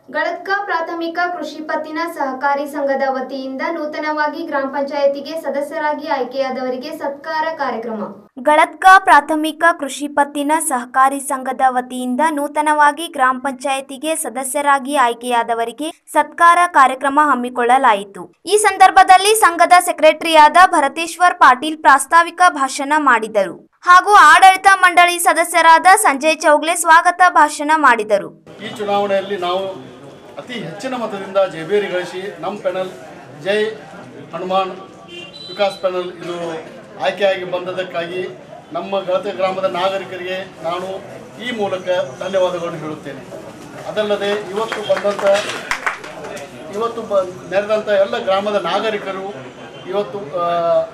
ಗಳತ್ಕ ಪ್ರಾಥಮಿಕ ಕೃಷಿ ಪತ್ತಿನ ಸಹಕಾರಿ ಸಂಘದ ವತಿಯಿಂದ ನೂತನವಾಗಿ ಗ್ರಾಮ ಪಂಚಾಯತಿಗೆ ಸದಸ್ಯರಾಗಿ ಆಯ್ಕೆಯಾದವರಿಗೆ ಸತ್ಕಾರ ಕಾರ್ಯಕ್ರಮ ಗಳತ್ಕ ಪ್ರಾಥಮಿಕ ಕೃಷಿ ಪತ್ತಿನ ಸಹಕಾರಿ ಸಂಘದ ವತಿಯಿಂದ ನೂತನವಾಗಿ ಗ್ರಾಮ ಪಂಚಾಯತಿಗೆ ಸದಸ್ಯರಾಗಿ ಆಯ್ಕೆಯಾದವರಿಗೆ ಸತ್ಕಾರ ಕಾರ್ಯಕ್ರಮ ಹಮ್ಮಿಕೊಳ್ಳಲಾಯಿತು ಈ ಸಂದರ್ಭದಲ್ಲಿ ಸಂಘದ ಸೆಕ್ರೆಟರಿಯಾದ ಭರತೇಶ್ವರ್ ಪಾಟೀಲ್ ಪ್ರಾಸ್ತಾವಿಕ ಭಾಷಣ ಮಾಡಿದರು ಹಾಗೂ ಆಡಳಿತ ಮಂಡಳಿ ಸದಸ್ಯರಾದ ಸಂಜಯ್ ಚೌಗ್ಲೆ ಸ್ವಾಗತ ಭಾಷಣ ಮಾಡಿದರು ಈ ಚುನಾವಣೆಯಲ್ಲಿ ನಾವು ಅತಿ ಹೆಚ್ಚಿನ ಮತದಿಂದ ಜಯಬೇರಿ ಗಳಿಸಿ ನಮ್ಮ ಪೆನಲ್ ಜೈ ಹನುಮಾನ್ ವಿಕಾಸ್ ಪೆನಲ್ ಇದು ಆಯ್ಕೆಯಾಗಿ ಬಂದದಕ್ಕಾಗಿ ನಮ್ಮ ಗಳತೆ ಗ್ರಾಮದ ನಾಗರಿಕರಿಗೆ ನಾನು ಈ ಮೂಲಕ ಧನ್ಯವಾದಗಳನ್ನು ಹೇಳುತ್ತೇನೆ ಅದಲ್ಲದೆ ಇವತ್ತು ಬಂದಂಥ ಇವತ್ತು ಬ ನೆರೆದಂಥ ಎಲ್ಲ ಗ್ರಾಮದ ನಾಗರಿಕರು ಇವತ್ತು ಆ,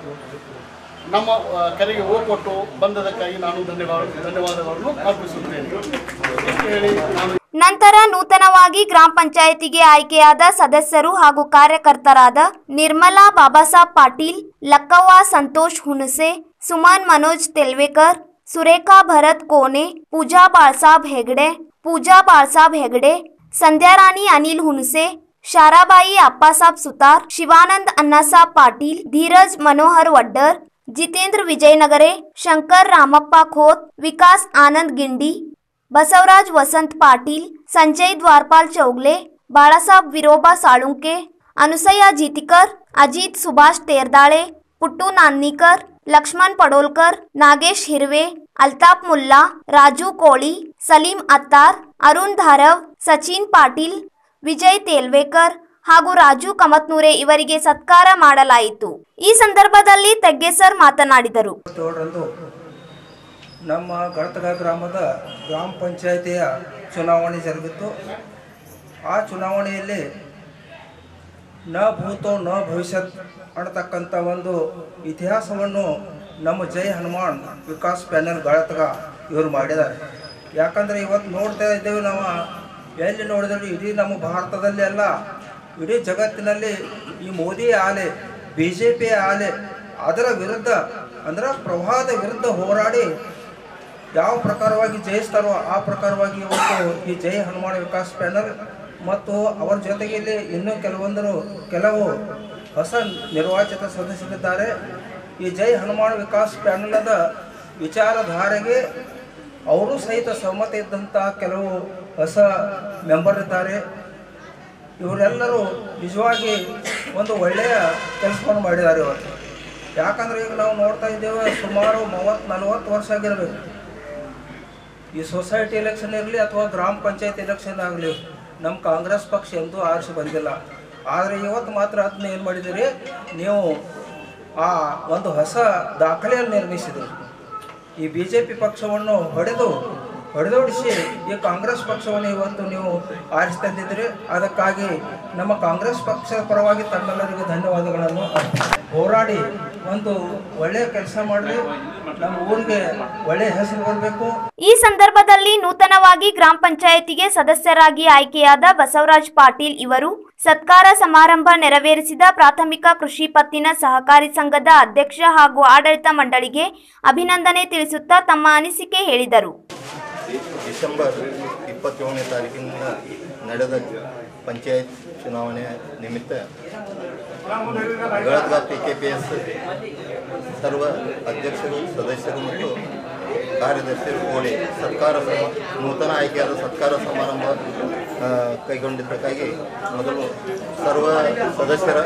ನಮ್ಮ ಆ, ಕರೆಗೆ ಓ ಕೊಟ್ಟು ಬಂದದಕ್ಕಾಗಿ ನಾನು ಧನ್ಯವಾದ ಧನ್ಯವಾದಗಳನ್ನು ಅರ್ಪಿಸುತ್ತೇನೆ ಇಷ್ಟು ಹೇಳಿ ನಾನು ನಂತರ ನೂತನವಾಗಿ ಗ್ರಾಮ ಪಂಚಾಯತಿಗೆ ಆಯ್ಕೆಯಾದ ಸದಸ್ಯರು ಹಾಗೂ ಕಾರ್ಯಕರ್ತರಾದ ನಿರ್ಮಲಾ ಬಾಬಾಸಾಬ್ ಪಾಟೀಲ್ ಲಕ್ಕವ್ವ ಸಂತೋಷ್ ಹುಣಸೆ ಸುಮನ್ ಮನೋಜ್ ತೆಲ್ವೇಕರ್ ಸುರೇಖಾ ಭರತ್ ಕೋನೆ ಪೂಜಾ ಬಾಳ್ಸಾಬ್ ಹೆಗಡೆ ಪೂಜಾ ಬಾಳ್ಸಾಬ್ ಹೆಗಡೆ ಸಂಧ್ಯಾರಾಣಿ ಅನಿಲ್ ಹುಣಸೆ ಶಾರಾಬಾಯಿ ಅಪ್ಪಾಸಾಬ್ ಸುತಾರ್ ಶಿವಾನಂದ್ ಅಣ್ಣಾಸಾಬ್ ಪಾಟೀಲ್ ಧೀರಜ್ ಮನೋಹರ್ ವಡ್ಡರ್ ಜಿತೇಂದ್ರ ವಿಜಯನಗರೆ ಶಂಕರ್ ರಾಮಪ್ಪ ಖೋತ್ ವಿಕಾಸ್ ಆನಂದ್ ಗಿಂಡಿ ಬಸವರಾಜ್ ವಸಂತ್ ಪಾಟೀಲ್ ಸಂಜಯ್ ದ್ವಾರಪಾಲ್ ಚೌಗ್ಲೆ ಬಾಳಾಸಾಬ್ ವಿರೋಬಾ ಸಾಳುಂಕೆ ಅನುಸಯ್ಯ ಜೀತಿಕರ್ ಅಜಿತ್ ಸುಭಾಷ್ ತೇರ್ದಾಳೆ ಪುಟ್ಟು ನಾನ್ನಿಕರ್ ಲಕ್ಷ್ಮಣ್ ಪಡೋಲ್ಕರ್ ನಾಗೇಶ್ ಹಿರ್ವೆ ಅಲ್ತಾಫ್ ಮುಲ್ಲಾ ರಾಜು ಕೋಳಿ ಸಲೀಂ ಅತ್ತಾರ್ ಅರುಣ್ ಧಾರವ್ ಸಚಿನ್ ಪಾಟೀಲ್ ವಿಜಯ್ ತೇಲ್ವೇಕರ್ ಹಾಗೂ ರಾಜು ಕಮತ್ನೂರೆ ಇವರಿಗೆ ಸತ್ಕಾರ ಮಾಡಲಾಯಿತು ಈ ಸಂದರ್ಭದಲ್ಲಿ ತೆಗ್ಗೇಸರ್ ಮಾತನಾಡಿದರು ಇಪ್ಪತ್ತೇಳರಂದು ನಮ್ಮ ಗಳತಗ ಗ್ರಾಮದ ಗ್ರಾಮ ಪಂಚಾಯಿತಿಯ ಚುನಾವಣೆ ಜರುಗಿತ್ತು ಆ ಚುನಾವಣೆಯಲ್ಲಿ ನ ಭೂತೋ ನ ಭವಿಷ್ಯತ್ ಅನ್ನತಕ್ಕಂಥ ಒಂದು ಇತಿಹಾಸವನ್ನು ನಮ್ಮ ಜೈ ಹನುಮಾನ್ ವಿಕಾಸ್ ಪ್ಯಾನೆಲ್ ಗಳತಗ ಇವರು ಮಾಡಿದ್ದಾರೆ ಯಾಕಂದರೆ ಇವತ್ತು ನೋಡ್ತಾ ಇದ್ದೇವೆ ನಾವು ಎಲ್ಲಿ ನೋಡಿದ್ರು ಇಡೀ ನಮ್ಮ ಭಾರತದಲ್ಲಿ ಅಲ್ಲ ಇಡೀ ಜಗತ್ತಿನಲ್ಲಿ ಈ ಮೋದಿ ಆಲೆ ಬಿ ಜೆ ಪಿ ಆಲೆ ಅದರ ವಿರುದ್ಧ ಅಂದ್ರೆ ಪ್ರವಾಹದ ವಿರುದ್ಧ ಹೋರಾಡಿ ಯಾವ ಪ್ರಕಾರವಾಗಿ ಜಯಿಸ್ತಾರೋ ಆ ಪ್ರಕಾರವಾಗಿ ಇವತ್ತು ಈ ಜೈ ಹನುಮಾನ್ ವಿಕಾಸ್ ಪ್ಯಾನಲ್ ಮತ್ತು ಅವರ ಜೊತೆಗೆ ಇಲ್ಲಿ ಇನ್ನೂ ಕೆಲವೊಂದರು ಕೆಲವು ಹೊಸ ನಿರ್ವಾಚಿತ ಸದಸ್ಯರಿದ್ದಾರೆ ಈ ಜೈ ಹನುಮಾನ್ ವಿಕಾಸ್ ಪ್ಯಾನಲದ ವಿಚಾರಧಾರೆಗೆ ಅವರು ಸಹಿತ ಸಮ್ಮತಿ ಇದ್ದಂಥ ಕೆಲವು ಹೊಸ ಮೆಂಬರ್ ಇದ್ದಾರೆ ಇವರೆಲ್ಲರೂ ನಿಜವಾಗಿ ಒಂದು ಒಳ್ಳೆಯ ಕೆಲಸವನ್ನು ಮಾಡಿದ್ದಾರೆ ಇವತ್ತು ಯಾಕಂದ್ರೆ ಈಗ ನಾವು ನೋಡ್ತಾ ಇದ್ದೇವೆ ಸುಮಾರು ಮೂವತ್ತು ನಲವತ್ತು ವರ್ಷ ಆಗಿರಬೇಕು ಈ ಸೊಸೈಟಿ ಎಲೆಕ್ಷನ್ ಇರಲಿ ಅಥವಾ ಗ್ರಾಮ ಪಂಚಾಯತ್ ಎಲೆಕ್ಷನ್ ಆಗಲಿ ನಮ್ಮ ಕಾಂಗ್ರೆಸ್ ಪಕ್ಷ ಎಂದೂ ಆರಿಸಿ ಬಂದಿಲ್ಲ ಆದರೆ ಇವತ್ತು ಮಾತ್ರ ಅದನ್ನ ಏನು ಮಾಡಿದ್ದೀರಿ ನೀವು ಆ ಒಂದು ಹೊಸ ದಾಖಲೆಯನ್ನು ನಿರ್ಮಿಸಿದರು ಈ ಬಿ ಜೆ ಪಿ ಪಕ್ಷವನ್ನು ಹೊಡೆದು ಹೊಡೆದೋಡಿಸಿ ಈ ಕಾಂಗ್ರೆಸ್ ಪಕ್ಷವನ್ನು ಇವತ್ತು ನೀವು ಆರಿಸಿ ತಂದಿದ್ದೀರಿ ಅದಕ್ಕಾಗಿ ನಮ್ಮ ಕಾಂಗ್ರೆಸ್ ಪಕ್ಷದ ಪರವಾಗಿ ತಮ್ಮೆಲ್ಲರಿಗೂ ಧನ್ಯವಾದಗಳನ್ನು ಅರ್ಪಿಸಿ- ಹೋರಾಡಿ ಒಂದು ಒಳ್ಳೆಯ ಕೆಲಸ ಮಾಡಲಿ ನಮ್ಮ ಊರಿಗೆ ಒಳ್ಳೆಯ ಹೆಸರು ಬರಬೇಕು ಈ ಸಂದರ್ಭದಲ್ಲಿ ನೂತನವಾಗಿ ಗ್ರಾಮ ಪಂಚಾಯತಿಗೆ ಸದಸ್ಯರಾಗಿ ಆಯ್ಕೆಯಾದ ಬಸವರಾಜ್ ಪಾಟೀಲ್ ಇವರು ಸತ್ಕಾರ ಸಮಾರಂಭ ನೆರವೇರಿಸಿದ ಪ್ರಾಥಮಿಕ ಕೃಷಿ ಪತ್ತಿನ ಸಹಕಾರಿ ಸಂಘದ ಅಧ್ಯಕ್ಷ ಹಾಗೂ ಆಡಳಿತ ಮಂಡಳಿಗೆ ಅಭಿನಂದನೆ ತಿಳಿಸುತ್ತಾ ತಮ್ಮ ಅನಿಸಿಕೆ ಹೇಳಿದರು ಡಿಸೆಂಬರ್ ಇಪ್ಪತ್ತೇಳನೇ ತಾರೀಕಿನಿಂದ ನಡೆದ ಪಂಚಾಯತ್ ಚುನಾವಣೆ ನಿಮಿತ್ತ ಗಳದ್ಗ ಪಿ ಕೆ ಪಿ ಎಸ್ ಸರ್ವ ಅಧ್ಯಕ್ಷರು ಸದಸ್ಯರು ಮತ್ತು ಕಾರ್ಯದರ್ಶಿರು ಕೂಡಿ ಸತ್ಕಾರ ಸಮ ನೂತನ ಆಯ್ಕೆಯಾದ ಸತ್ಕಾರ ಸಮಾರಂಭ ಆ, ಕೈಗೊಂಡಿದ್ದಕ್ಕಾಗಿ ಮೊದಲು ಸರ್ವ ಸದಸ್ಯರ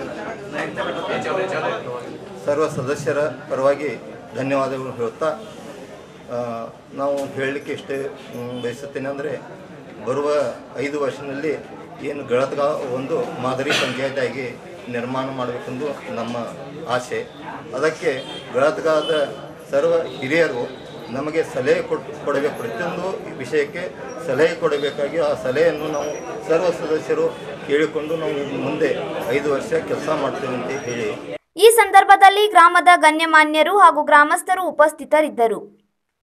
ಸರ್ವ ಸದಸ್ಯರ ಪರವಾಗಿ ಧನ್ಯವಾದಗಳು ಹೇಳುತ್ತಾ ಆ, ನಾವು ಹೇಳಲಿಕ್ಕೆ ಇಷ್ಟೇ ಮ್, ಬಯಸುತ್ತೇನೆ ಅಂದರೆ ಬರುವ ಐದು ವರ್ಷದಲ್ಲಿ ಏನು ಗಳತ್ಗ ಒಂದು ಮಾದರಿ ಪಂಚಾಯತಾಗಿ ನಿರ್ಮಾಣ ಮಾಡಬೇಕೆಂದು ನಮ್ಮ ಆಸೆ ಅದಕ್ಕೆ ಗಳತ್ಗಾದ ಸರ್ವ ಹಿರಿಯರು ನಮಗೆ ಸಲಹೆ ಕೊಟ್ಟು ಕೊಡಬೇಕು ಪ್ರತಿಯೊಂದು ವಿಷಯಕ್ಕೆ ಸಲಹೆ ಕೊಡಬೇಕಾಗಿ ಆ ಸಲಹೆಯನ್ನು ನಾವು ಸರ್ವ ಸದಸ್ಯರು ಕೇಳಿಕೊಂಡು ನಾವು ಮುಂದೆ ಐದು ವರ್ಷ ಕೆಲಸ ಮಾಡ್ತೇವೆ ಅಂತ ಹೇಳಿ ಈ ಸಂದರ್ಭದಲ್ಲಿ ಗ್ರಾಮದ ಗಣ್ಯಮಾನ್ಯರು ಹಾಗೂ ಗ್ರಾಮಸ್ಥರು ಉಪಸ್ಥಿತರಿದ್ದರು